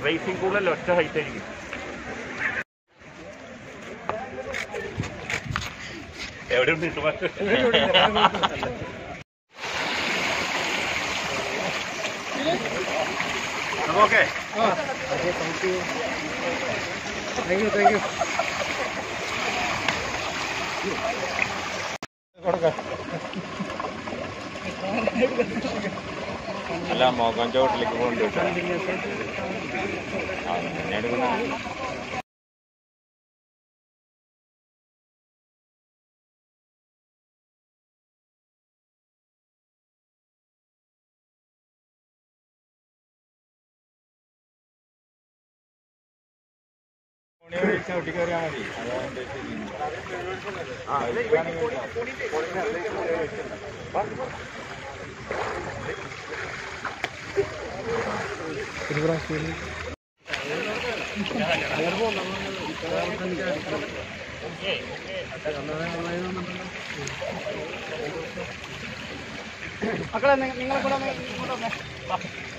Racing കൂടുതൽ ഒറ്റ height ആയിരിക്കും എവിടെ ഉണ്ട് ഇട്ടുമാറ്റ് okay thank you thank you അല്ല മോകം ചോട്ടിലേക്ക് കൊണ്ടുവിട്ടോ ആ എന്നെ എടുക്കുന്ന ചവിട്ടി കയറിയാൽ മതി അതാ മക്കളെ നിങ്ങളെ കൂടെ ഒന്ന് ഇങ്ങോട്ട് വന്നേ. വാ.